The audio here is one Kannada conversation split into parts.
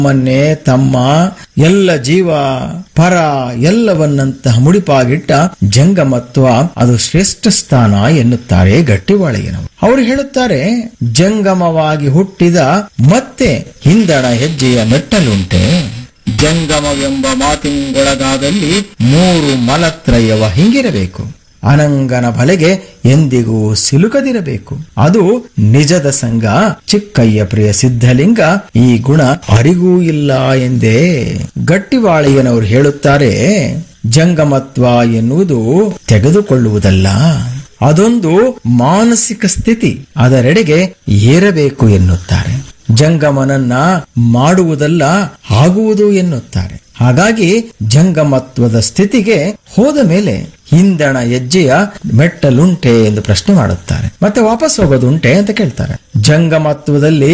ಮೊನ್ನೆ ತಮ್ಮ ಎಲ್ಲ ಜೀವ ಪರ ಎಲ್ಲವನ್ನಂತಹ ಮುಡಿಪಾಗಿಟ್ಟ ಜಂಗಮತ್ವ ಅದು ಶ್ರೇಷ್ಠ ಸ್ಥಾನ ಎನ್ನುತ್ತಾರೆ ಗಟ್ಟಿವಾಳೆಯನವರು ಅವರು ಹೇಳುತ್ತಾರೆ ಜಂಗಮವಾಗಿ ಹುಟ್ಟಿದ ಮತ್ತೆ ಹಿಂದಣ ಹೆಜ್ಜೆಯ ಮೆಟ್ಟಲುಂಟೆ ಜಂಗಮವೆಂಬ ಮಾತಿನೊಳಗಾದಲ್ಲಿ ಮೂರು ಮಲತ್ರಯವ ಹಿಂಗಿರಬೇಕು ಅನಂಗನ ಬಲೆಗೆ ಎಂದಿಗೂ ಸಿಲುಕದಿರಬೇಕು ಅದು ನಿಜದ ಸಂಘ ಚಿಕ್ಕಯ್ಯ ಪ್ರಿಯ ಸಿದ್ಧಲಿಂಗ ಈ ಗುಣ ಅರಿಗೂ ಇಲ್ಲ ಎಂದೇ ಗಟ್ಟಿವಾಳೆಯನವರು ಹೇಳುತ್ತಾರೆ ಜಂಗಮತ್ವ ಎನ್ನುವುದು ತೆಗೆದುಕೊಳ್ಳುವುದಲ್ಲ ಅದೊಂದು ಮಾನಸಿಕ ಸ್ಥಿತಿ ಅದರೆಡೆಗೆ ಏರಬೇಕು ಎನ್ನುತ್ತಾರೆ ಜಂಗಮನನ್ನ ಮಾಡುವುದಲ್ಲ ಆಗುವುದು ಎನ್ನುತ್ತಾರೆ ಹಾಗಾಗಿ ಜಂಗಮತ್ವದ ಸ್ಥಿತಿಗೆ ಹೋದ ಮೇಲೆ ಹಿಂದಣ ಹೆಜ್ಜೆಯ ಮೆಟ್ಟಲುಂಟೆ ಎಂದು ಪ್ರಶ್ನೆ ಮಾಡುತ್ತಾರೆ ಮತ್ತೆ ವಾಪಸ್ ಹೋಗೋದುಂಟೆ ಅಂತ ಕೇಳ್ತಾರೆ ಜಂಗಮತ್ವದಲ್ಲಿ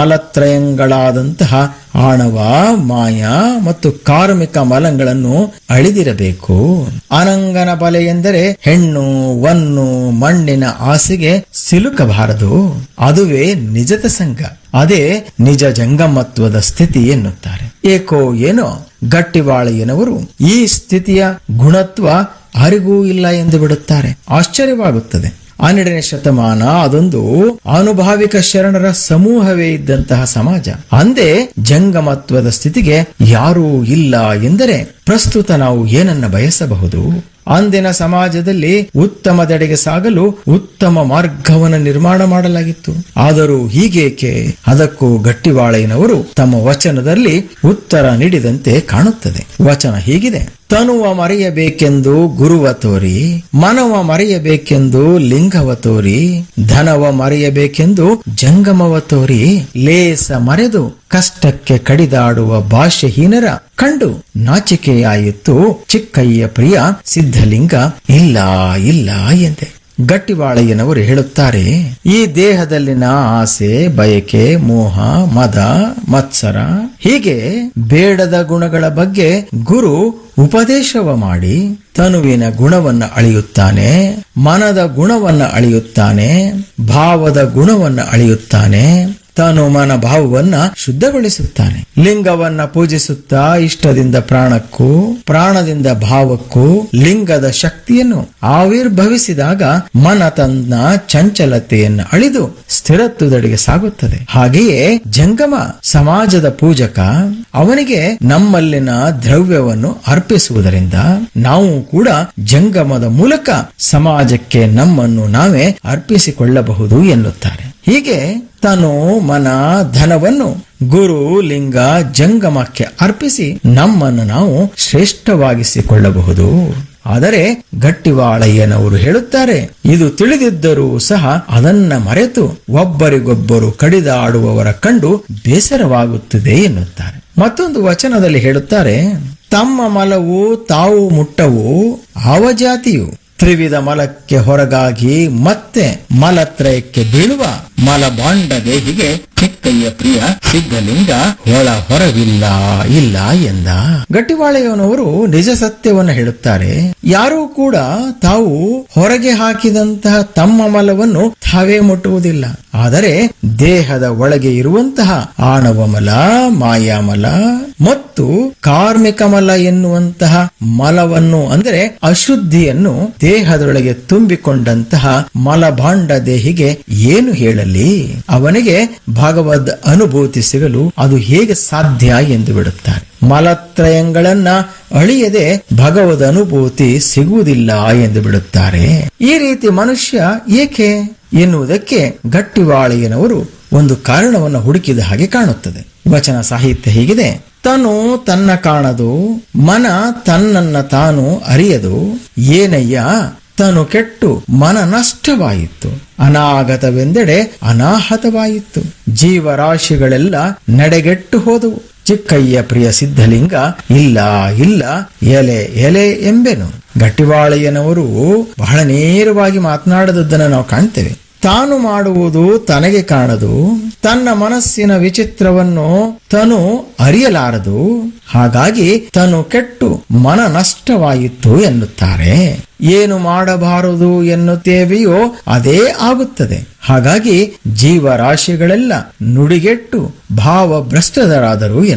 ಮಲತ್ರಯಂಗಳಾದಂತಹ ಆಣವ ಮಾಯ ಮತ್ತು ಕಾರ್ಮಿಕ ಮಲಗಳನ್ನು ಅಳಿದಿರಬೇಕು ಅನಂಗನ ಬಲೆ ಎಂದರೆ ಹೆಣ್ಣು ವನ್ನು ಮಣ್ಣಿನ ಆಸೆಗೆ ಸಿಲುಕಬಾರದು ಅದುವೇ ನಿಜದ ಸಂಘ ಅದೇ ನಿಜ ಜಂಗಮತ್ವದ ಸ್ಥಿತಿ ಎನ್ನುತ್ತಾರೆ ಏಕೋ ಏನೋ ಗಟ್ಟಿವಾಳೆಯನವರು ಈ ಸ್ಥಿತಿಯ ಗುಣತ್ವ ಅರಿಗೂ ಇಲ್ಲ ಎಂದು ಬಿಡುತ್ತಾರೆ ಆಶ್ಚರ್ಯವಾಗುತ್ತದೆ ಹನ್ನೆರಡನೇ ಶತಮಾನ ಅದೊಂದು ಅನುಭಾವಿಕ ಶರಣರ ಸಮೂಹವೇ ಇದ್ದಂತಹ ಸಮಾಜ ಅಂದೇ ಜಂಗಮತ್ವದ ಸ್ಥಿತಿಗೆ ಯಾರೂ ಇಲ್ಲ ಎಂದರೆ ಪ್ರಸ್ತುತ ನಾವು ಏನನ್ನ ಬಯಸಬಹುದು ಅಂದಿನ ಸಮಾಜದಲ್ಲಿ ಉತ್ತಮದೆಡೆಗೆ ಸಾಗಲು ಉತ್ತಮ ಮಾರ್ಗವನ್ನು ನಿರ್ಮಾಣ ಮಾಡಲಾಗಿತ್ತು ಆದರೂ ಹೀಗೇಕೆ ಅದಕ್ಕೂ ಗಟ್ಟಿವಾಳೆಯನವರು ತಮ್ಮ ವಚನದಲ್ಲಿ ಉತ್ತರ ನೀಡಿದಂತೆ ಕಾಣುತ್ತದೆ ವಚನ ಹೀಗಿದೆ ತನುವ ಮರೆಯಬೇಕೆಂದು ಗುರುವ ತೋರಿ ಮನವ ಮರೆಯಬೇಕೆಂದು ಲಿಂಗವ ತೋರಿ ಧನವ ಮರೆಯಬೇಕೆಂದು ಜಂಗಮವ ತೋರಿ ಲೇಸ ಮರೆದು ಕಷ್ಟಕ್ಕೆ ಕಡಿದಾಡುವ ಭಾಷೆಹೀನರ ಕಂಡು ನಾಚಿಕೆಯಾಯಿತು ಚಿಕ್ಕಯ್ಯ ಪ್ರಿಯ ಸಿದ್ಧಲಿಂಗ ಇಲ್ಲ ಇಲ್ಲ ಎಂದೆ ಗಟ್ಟಿವಾಳೆಯನವರು ಹೇಳುತ್ತಾರೆ ಈ ದೇಹದಲ್ಲಿನ ಆಸೆ ಬಯಕೆ ಮೋಹ ಮದ ಮತ್ಸರ ಹೀಗೆ ಬೇಡದ ಗುಣಗಳ ಬಗ್ಗೆ ಗುರು ಉಪದೇಶವ ಮಾಡಿ ತನುವಿನ ಗುಣವನ್ನ ಅಳಿಯುತ್ತಾನೆ ಮನದ ಗುಣವನ್ನ ಅಳಿಯುತ್ತಾನೆ ಭಾವದ ಗುಣವನ್ನ ಅಳಿಯುತ್ತಾನೆ ತಾನು ಮನ ಭಾವವನ್ನ ಶುದ್ಧಗೊಳಿಸುತ್ತಾನೆ ಲಿಂಗವನ್ನ ಪೂಜಿಸುತ್ತಾ ಇಷ್ಟದಿಂದ ಪ್ರಾಣಕ್ಕೂ ಪ್ರಾಣದಿಂದ ಭಾವಕ್ಕೂ ಲಿಂಗದ ಶಕ್ತಿಯನ್ನು ಆವಿರ್ಭವಿಸಿದಾಗ ಮನ ತನ್ನ ಚಂಚಲತೆಯನ್ನು ಅಳಿದು ಸ್ಥಿರತ್ವದೆಡೆಗೆ ಸಾಗುತ್ತದೆ ಹಾಗೆಯೇ ಜಂಗಮ ಸಮಾಜದ ಪೂಜಕ ಅವನಿಗೆ ನಮ್ಮಲ್ಲಿನ ದ್ರವ್ಯವನ್ನು ಅರ್ಪಿಸುವುದರಿಂದ ನಾವು ಕೂಡ ಜಂಗಮದ ಮೂಲಕ ಸಮಾಜಕ್ಕೆ ನಮ್ಮನ್ನು ನಾವೇ ಅರ್ಪಿಸಿಕೊಳ್ಳಬಹುದು ಎನ್ನುತ್ತಾರೆ ಹೀಗೆ ತನು ಮನ ಧನವನ್ನು ಗುರು ಲಿಂಗ ಜಂಗಮಕ್ಕೆ ಅರ್ಪಿಸಿ ನಮ್ಮನ್ನು ನಾವು ಶ್ರೇಷ್ಠವಾಗಿಸಿಕೊಳ್ಳಬಹುದು ಆದರೆ ಗಟ್ಟಿವಾಳಯ್ಯನವರು ಹೇಳುತ್ತಾರೆ ಇದು ತಿಳಿದಿದ್ದರೂ ಸಹ ಅದನ್ನ ಮರೆತು ಒಬ್ಬರಿಗೊಬ್ಬರು ಕಡಿದಾಡುವವರ ಕಂಡು ಬೇಸರವಾಗುತ್ತದೆ ಎನ್ನುತ್ತಾರೆ ಮತ್ತೊಂದು ವಚನದಲ್ಲಿ ಹೇಳುತ್ತಾರೆ ತಮ್ಮ ಮಲವು ತಾವು ಮುಟ್ಟವು ಅವಜಾತಿಯು ತ್ರಿವಿಧ ಮಲಕ್ಕೆ ಹೊರಗಾಗಿ ಮತ್ತೆ ಮಲತ್ರಯಕ್ಕೆ ಬೀಳುವ ಮಲಬಾಂಡ ದೇಹಿಗೆ ಚಿಕ್ಕಯ್ಯ ಪ್ರಿಯ ಸಿದ್ಧಲಿಂಗ ಒಳ ಹೊರವಿಲ್ಲ ಇಲ್ಲ ಎಂದ ಗಟ್ಟಿವಾಳೆಯವನವರು ನಿಜ ಸತ್ಯವನ್ನು ಹೇಳುತ್ತಾರೆ ಯಾರೂ ಕೂಡ ತಾವು ಹೊರಗೆ ಹಾಕಿದಂತಹ ತಮ್ಮ ಮಲವನ್ನು ತಾವೇ ಮುಟ್ಟುವುದಿಲ್ಲ ಆದರೆ ದೇಹದ ಒಳಗೆ ಇರುವಂತಹ ಆಣವ ಮಲ ಮಾಯಾಮಲ ಮತ್ತು ಕಾರ್ಮಿಕ ಮಲ ಎನ್ನುವಂತಹ ಮಲವನ್ನು ಅಂದರೆ ಅಶುದ್ಧಿಯನ್ನು ದೇಹದೊಳಗೆ ತುಂಬಿಕೊಂಡಂತಹ ಮಲಭಾಂಡ ದೇಹಿಗೆ ಏನು ಹೇಳಲಿ ಅವನಿಗೆ ಭಗವದ್ ಅನುಭೂತಿ ಸಿಗಲು ಅದು ಹೇಗೆ ಸಾಧ್ಯ ಎಂದು ಬಿಡುತ್ತಾರೆ ಮಲತ್ರಯಂಗಳನ್ನ ಅಳಿಯದೆ ಭಗವದ್ ಅನುಭೂತಿ ಸಿಗುವುದಿಲ್ಲ ಎಂದು ಬಿಡುತ್ತಾರೆ ಈ ರೀತಿ ಮನುಷ್ಯ ಏಕೆ ಎನ್ನುವುದಕ್ಕೆ ಗಟ್ಟಿವಾಳೆಯನವರು ಒಂದು ಕಾರಣವನ್ನು ಹುಡುಕಿದ ಹಾಗೆ ಕಾಣುತ್ತದೆ ವಚನ ಸಾಹಿತ್ಯ ಹೀಗಿದೆ ತನು ತನ್ನ ಕಾಣದು ಮನ ತನ್ನನ್ನ ತಾನು ಅರಿಯದು ಏನಯ್ಯ ತನು ಕೆಟ್ಟು ಮನ ನಷ್ಟವಾಯಿತು ಅನಾಗತವೆಂದೆಡೆ ಅನಾಹತವಾಯಿತು ಜೀವರಾಶಿಗಳೆಲ್ಲ ನಡೆಗೆಟ್ಟು ಹೋದವು ಚಿಕ್ಕಯ್ಯ ಪ್ರಿಯ ಸಿದ್ಧಲಿಂಗ ಇಲ್ಲ ಇಲ್ಲ ಎಲೆ ಎಲೆ ಎಂಬೆನು ಗಟ್ಟಿವಾಳೆಯನವರು ಬಹಳ ನೇರವಾಗಿ ಮಾತನಾಡದದ್ದನ್ನು ನಾವು ಕಾಣ್ತೇವೆ ತಾನು ಮಾಡುವುದು ತನಗೆ ಕಾಣದು ತನ್ನ ಮನಸ್ಸಿನ ವಿಚಿತ್ರವನ್ನು ತನು ಅರಿಯಲಾರದು ಹಾಗಾಗಿ ತನು ಕೆಟ್ಟು ಮನ ನಷ್ಟವಾಯಿತು ಎನ್ನುತ್ತಾರೆ ಏನು ಮಾಡಬಾರದು ಎನ್ನುತ್ತೇವೆಯೋ ಅದೇ ಆಗುತ್ತದೆ ಹಾಗಾಗಿ ಜೀವರಾಶಿಗಳೆಲ್ಲ ನುಡಿಗೆಟ್ಟು ಭಾವ ಭ್ರಷ್ಟರಾದರು